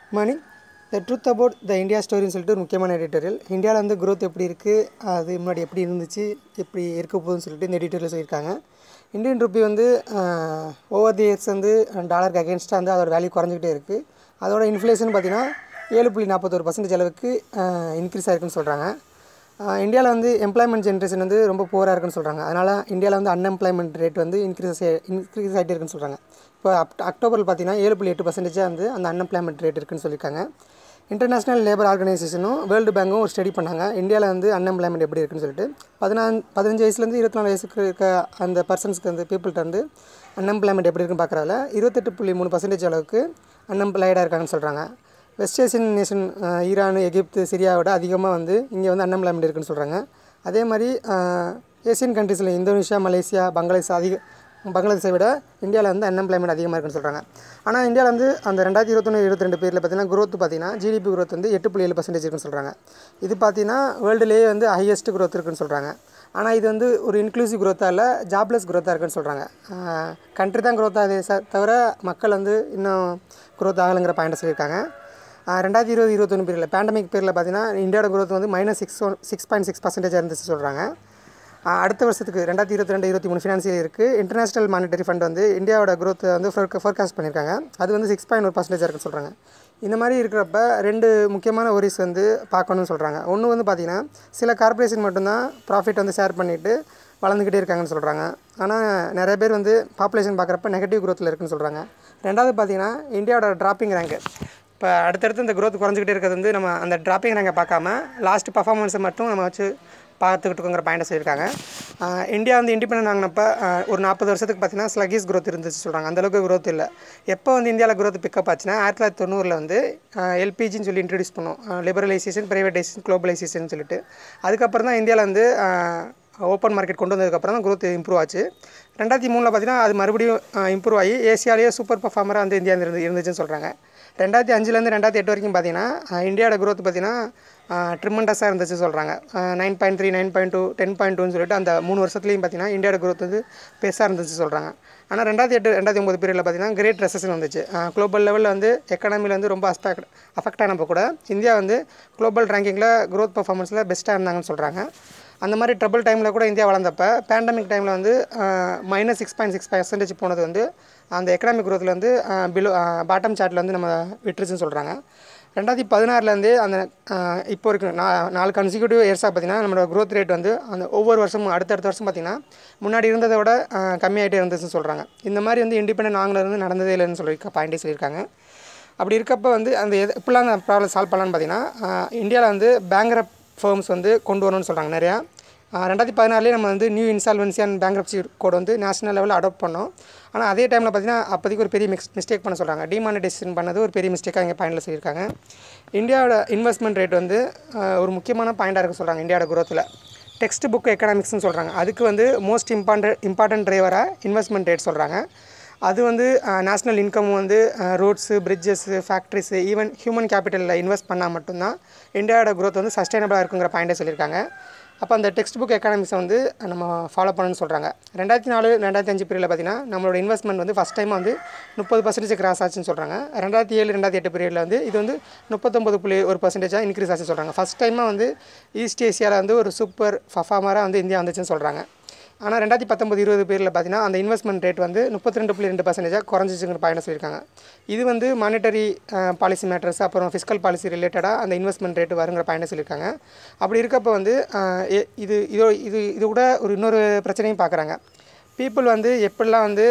morning the truth about the India ஸ்டோரின்னு சொல்லிட்டு ஒரு முக்கியமான எடிட்டோரியல் இந்தியாவில் வந்து growth எப்படி இருக்குது அது முன்னாடி எப்படி இருந்துச்சு எப்படி இருக்க போகுதுன்னு சொல்லிட்டு இந்த எடிட்டோரியல் சொல்லியிருக்காங்க இந்தியன் ருப்பி வந்து ஓவர் தி இயர்ஸ் வந்து டாலருக்கு அகேன்ஸ்டாக வந்து அதோட வேல்யூ குறைஞ்சிக்கிட்டே இருக்குது அதோட இன்ஃப்ளேஷன் பார்த்தீங்கன்னா ஏழு புள்ளி நாற்பத்தொரு பர்சன்டேஜ் அளவுக்கு இன்க்ரீஸ் ஆயிருக்குன்னு சொல்கிறாங்க இந்தியாவில் வந்து எம்ப்ளாய்மெண்ட் ஜென்ரேஷன் வந்து ரொம்ப புவராக இருக்குன்னு சொல்கிறாங்க அதனால் இந்தியாவில் வந்து அன்எம்ப்ளாய்மெண்ட் ரேட் வந்து இன்க்ரீஸ் இன்க்ரீஸ் ஆகிட்டே இருக்குன்னு சொல்கிறாங்க இப்போ அப் அக்டோபரில் பார்த்தீங்கன்னா ஏழு புள்ளி எட்டு பர்சன்டேஜாக வந்து அந்த அன்எம்ப்ளாய்மெண்ட் ரேட் இருக்குன்னு சொல்லியிருக்காங்க இன்டர்நேஷ்னல் லேபர் ஆர்கனைசேஷனும் வேர்ல்டு பேங்க்கும் ஒரு ஸ்டடி பண்ணாங்க இந்தியாவில் வந்து அன்எம்ப்ளாய்மெண்ட் எப்படி இருக்குன்னு சொல்லிட்டு பதினான் பதினஞ்சு வயசுலேருந்து இருபத்தி நாலு வயசுக்கு இருக்க அந்த பர்சன்ஸ்க்கு வந்து பீப்புள்கிட்ட வந்து அன்எம்ப்ளாய்மெண்ட் எப்படி இருக்குன்னு பார்க்குறதுல இருபத்தெட்டு புள்ளி மூணு பர்சன்டேஜ் அளவுக்கு அன்எம்ப்ளாய்டாக இருக்காங்கன்னு சொல்கிறாங்க West Asian nation Iran Egypt சிரியாவோட அதிகமாக வந்து இங்கே வந்து அன்எம்ப்ளாய்மெண்ட் இருக்குன்னு சொல்கிறாங்க அதே மாதிரி ஏசியன் கண்ட்ரீஸில் இந்தோனேஷியா மலேசியா பங்களாதேஷ் அதிக பங்களாதேஷை விட இந்தியாவில் வந்து அன்எம்ப்ளாய்மெண்ட் அதிகமாக இருக்குன்னு சொல்கிறாங்க ஆனால் இந்தியாவில் வந்து அந்த ரெண்டாயிரத்தி இருபத்தொன்று இருபத்தி ரெண்டு பேரில் பார்த்தீங்கன்னா growth பார்த்தீங்கன்னா ஜிடிபி growth வந்து எட்டு புள்ளி ஏழு பர்சன்டேஜ் இருக்குன்னு சொல்கிறாங்க இது பார்த்தீங்கன்னா வேர்ல்டுலேயே வந்து ஹையஸ்ட் growth இருக்குன்னு சொல்கிறாங்க ஆனால் இது வந்து ஒரு இன்க்ளூசிவ் growth-ஆ இல்லை ஜாப்லெஸ் growth-ஆ இருக்குன்னு சொல்கிறாங்க கண்ட்ரி தான் growth ஆகுதே ச தவிர மக்கள் வந்து இன்னும் growth ஆகலைங்கிற பாயிண்ட்டை சொல்லியிருக்காங்க ரெண்டாயிரத்தி இருபது இருபத்தொன்று பீரியடில் பேண்டமிக் பீரியடில் பார்த்தீங்கன்னா இந்தியாவோட growth வந்து minus six one six point six percentage இருந்துச்சு சொல்கிறாங்க ஆஹ் அடுத்த வருஷத்துக்கு ரெண்டாயிரத்தி இருபத்தி ரெண்டு இருபத்தி மூணு ஃபினான்சியல் இருக்குது இன்டர்நேஷனல் மானிட்டரி ஃபண்ட் வந்து இந்தியாவோட growth வந்து ஃபோர்காஸ்ட் பண்ணியிருக்காங்க அது வந்து சிக்ஸ் பாயிண்ட் ஒரு பர்சன்டேஜ் இருக்குன்னு சொல்கிறாங்க இந்த மாதிரி இருக்கிறப்ப ரெண்டு முக்கியமான ஒரிஸ் வந்து பார்க்கணும்னு சொல்கிறாங்க ஒன்று வந்து பார்த்திங்கன்னா சில கார்ப்பரேஷன் மட்டும்தான் ப்ராஃபிட் வந்து ஷேர் பண்ணிவிட்டு வளர்ந்துக்கிட்டே இருக்காங்கன்னு சொல்கிறாங்க ஆனால் நிறைய பேர் வந்து பாப்புலேஷன் பார்க்குறப்ப நெகட்டிவ் growthல இருக்குன்னு சொல்கிறாங்க ரெண்டாவது பார்த்தீங்கன்னா இந்தியாவோட டிராப்பிங் ரேங்க் இப்போ அடுத்தடுத்து இந்த growth குறைஞ்சிக்கிட்டே இருக்கிறது வந்து நம்ம அந்த டிராப்பிங் ரேங்கை பார்க்காம லாஸ்ட் பர்ஃபார்மன்ஸை மட்டும் நம்ம வச்சு பார்த்துக்கிட்டு இருக்கோங்கிற பாயிண்ட்டை சொல்லியிருக்காங்க ஆஹ் இந்தியா வந்து இண்டிபெண்டன்ட் ஆகினப்ப ஒரு நாற்பது வருஷத்துக்கு பார்த்தீங்கன்னா ஸ்லகிஸ் growth இருந்துச்சு சொல்கிறாங்க அந்தளவுக்கு growth இல்லை எப்போ வந்து இந்தியாவில் growth பிக்கப் ஆச்சுன்னா ஆயிரத்தி தொள்ளாயிரத்தி தொண்ணூறில் வந்து எல்பிஜின்னு சொல்லி இன்ட்ரடியூஸ் பண்ணோம் லிபரலைசேஷன் ப்ரைவேடைசேஷன் குளோபலைசேஷன் சொல்லிட்டு அதுக்கப்புறம் தான் இந்தியாவில் வந்து ஓப்பன் மார்க்கெட் கொண்டு வந்ததுக்கப்புறம் தான் growth இம்ப்ரூவ் ஆச்சு ரெண்டாயிரத்தி மூணில் பார்த்தீங்கன்னா அது மறுபடியும் இம்ப்ரூவ் ஆகி ஏசியாலேயே சூப்பர் பர்ஃபார்மராக வந்து இந்தியா இருந்து இருந்துச்சுன்னு சொல்கிறாங்க ரெண்டாயிரத்தி அஞ்சுலேருந்து ரெண்டாயிரத்தி எட்டு வரைக்கும் பார்த்தீங்கன்னா அஹ் இந்தியாவோட growth பார்த்தீங்கன்னா ட்ரிமண்டஸாக இருந்துச்சு சொல்கிறாங்க nine point three nine point two ten point டூன்னு சொல்லிட்டு அந்த மூணு வருஷத்துலையும் பார்த்தீங்கன்னா இந்தியாவோட growth வந்து பெருசாக இருந்துச்சு சொல்கிறாங்க ஆனால் ரெண்டாயிரத்தி எட்டு ரெண்டாயிரத்தி ஒம்பது பீரியடில் பார்த்தீங்கன்னா கிரேட் ரெசஷன் வந்துச்சு குளோபல் லெவலில் வந்து எக்கனாமியில் வந்து ரொம்ப அஸ்பெக்ட் அஃபெக்ட் ஆனப்போ கூட இந்தியா வந்து குளோபல் ரேங்கிங்கில் growth பர்ஃபார்மன்ஸில் பெஸ்ட்டாக இருந்தாங்கன்னு சொல்கிறாங்க அந்த மாதிரி ட்ரபிள் டைமில் கூட இந்தியா வளர்ந்தப்ப பேண்டமிக் டைமில் வந்து minus six point six percentage போனது வந்து அந்த எக்கனாமிக் growthல வந்து பிலோ பாட்டம் சார்ட்டில் வந்து நம்ம விட்டுருச்சுன்னு சொல்கிறாங்க ரெண்டாயிரத்தி பதினாறுலேருந்தே அந்த ஆஹ் இப்போ இருக்கு நா நாலு கன்சிக்யூட்டிவ் இயர்ஸாக பார்த்தீங்கன்னா நம்மளோட growth ரேட் வந்து அந்த ஒவ்வொரு வருஷமும் அடுத்தடுத்த வருஷம் பார்த்தீங்கன்னா முன்னாடி இருந்ததை விட ஆஹ் கம்மியாயிட்டே இருந்துச்சுன்னு சொல்கிறாங்க இந்த மாதிரி வந்து இண்டிபெண்டன்ட் ஆங்கிலிருந்து நடந்ததே இல்லைன்னு சொல்லி பாயிண்டே சொல்லியிருக்காங்க அப்படி இருக்கப்போ வந்து அந்த எது எப்படிலாம் அந்த ப்ராப்ளம் சால்வ் பண்ணலான்னு பார்த்தீங்கன்னா இந்தியாவில் வந்து பேங்க்ரப் ஃபர்ம்ஸ் வந்து கொண்டு வரணும்னு சொல்கிறாங்க நிறையா ஆஹ் ரெண்டாயிரத்தி பதினாறுலேயே நம்ம வந்து new insolvency and bankruptcy code வந்து நேஷனல் லெவலில் அடாப்ட் பண்ணோம் ஆனால் அதே டைமில் பார்த்தீங்கன்னா அப்போதைக்கு ஒரு பெரிய மிக்ஸ் மிஸ்டேக் பண்ண சொல்கிறாங்க டிமானிட்டைசேஷன் பண்ணது ஒரு பெரிய மிஸ்டேக்காக இங்கே பாயிண்டில் சொல்லியிருக்காங்க இந்தியாவோட இன்வெஸ்ட்மெண்ட் ரேட் வந்து ஆஹ் ஒரு முக்கியமான பாயிண்டாக இருக்க சொல்கிறாங்க இந்தியாவோட growthல டெக்ஸ்ட் புக் எக்கனாமிக்ஸ்னு சொல்கிறாங்க அதுக்கு வந்து மோஸ்ட் இம்பார்ட்டன்ட் இம்பார்ட்டன்ட் டிரைவராக இன்வெஸ்ட்மெண்ட் ரேட் சொல்கிறாங்க அது வந்து நேஷ்னல் இன்கம் வந்து roads bridges factories even human கேபிட்டலில் இன்வெஸ்ட் பண்ணால் மட்டும்தான் இந்தியாவோட growth வந்து சஸ்டைனபிளாக இருக்குங்கிற பாயிண்டே சொல்லியிருக்காங்க அப்போ அந்த டெக்ஸ்ட் புக் எக்கனாமிக்ஸை வந்து நம்ம ஃபாலோ பண்ணணும்னு சொல்கிறாங்க ரெண்டாயிரத்தி நாலு ரெண்டாயிரத்தி அஞ்சு பீரியடில் பார்த்தீங்கன்னா நம்மளோட இன்வெஸ்ட்மெண்ட் வந்து ஃபஸ்ட் டைம் வந்து முப்பது பர்சன்டேஜ் கிராஸ் ஆச்சுன்னு சொல்கிறாங்க ரெண்டாயிரத்தி ஏழு ரெண்டாயிரத்தி எட்டு பீரியடில் வந்து இது வந்து முப்பத்தொம்பது புள்ளி ஒரு பர்சன்டேஜாக இன்க்ரீஸ் ஆச்சுன்னு சொல்கிறாங்க ஃபஸ்ட் டைமாக வந்து ஈஸ்ட் ஏசியாவில் வந்து ஒரு சூப்பர் பர்ஃபார்மராக வந்து இந்தியா வந்துச்சுன்னு சொல்கிறாங்க ஆனால் ரெண்டாயிரத்தி பத்தொம்பது இருபது பேரில் பார்த்தீங்கன்னா அந்த இன்வெஸ்ட்மெண்ட் ரேட் வந்து முப்பத்தி ரெண்டு புள்ளி ரெண்டு பர்சன்டேஜாக குறைஞ்சிச்சுங்கிற பாயிண்ட் சொல்லியிருக்காங்க இது வந்து மானிட்டரி பாலிசி மேட்டர்ஸ் அப்புறம் ஃபிஸ்கல் பாலிசி ரிலேட்டடாக அந்த இன்வெஸ்ட்மெண்ட் ரேட் வருங்கிற பாயிண்ட் சொல்லியிருக்காங்க அப்படி இருக்கப்போ வந்து ஆஹ் எ- இது இதோ இது இது கூட ஒரு இன்னொரு பிரச்சனையும் பார்க்குறாங்க பீப்புள் வந்து எப்படிலாம் வந்து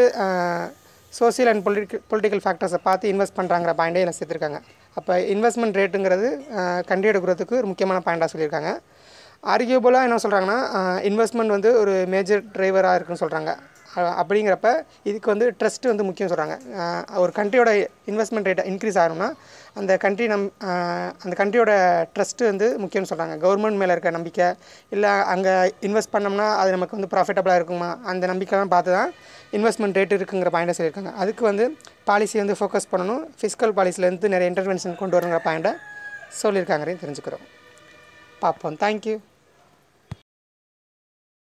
சோசியல் அண்ட் பொலிட்டிக்கல் பொலிட்டிக்கல் ஃபேக்டர்ஸை பார்த்து இன்வெஸ்ட் பண்ணுறாங்கிற பாயிண்டே இதில் சேர்த்துருக்காங்க அப்போ இன்வெஸ்ட்மெண்ட் ரேட்டுங்கிறது கண்ட்ரியோட growth-க்கு ஒரு முக்கியமான பாயிண்டாக சொல்லியிருக்காங்க ஆர்கியூபலாக என்ன சொல்கிறாங்கன்னா இன்வெஸ்ட்மெண்ட் வந்து ஒரு மேஜர் டிரைவராக இருக்குன்னு சொல்கிறாங்க அப்படிங்கிறப்ப இதுக்கு வந்து ட்ரஸ்ட் வந்து முக்கியம் சொல்கிறாங்க ஒரு கண்ட்ரியோட இன்வெஸ்ட்மெண்ட் ரேட்டை இன்க்ரீஸ் ஆகணும்னா அந்த கண்ட்ரி நம் ஆஹ் அந்த கண்ட்ரியோட ட்ரஸ்ட்டு வந்து முக்கியம்னு சொல்கிறாங்க கவர்மெண்ட் மேலே இருக்க நம்பிக்கை இல்லை அங்கே இன்வெஸ்ட் பண்ணோம்னா அது நமக்கு வந்து ப்ராஃபிட்டபுளாக இருக்குமா அந்த நம்பிக்கைலாம் பார்த்து தான் இன்வெஸ்ட்மெண்ட் ரேட் இருக்குங்கிற பாயிண்டை சொல்லியிருக்காங்க அதுக்கு வந்து பாலிசி வந்து ஃபோக்கஸ் பண்ணணும் ஃபிஸ்கல் பாலிசிலேருந்து நிறைய இன்டர்வென்ஷன் கொண்டு வரணுங்கிற பாயிண்ட்டை சொல்லியிருக்காங்கிறதையும் தெரிஞ்சுக்கிறோம் பார்ப்போம் தேங்க்யூ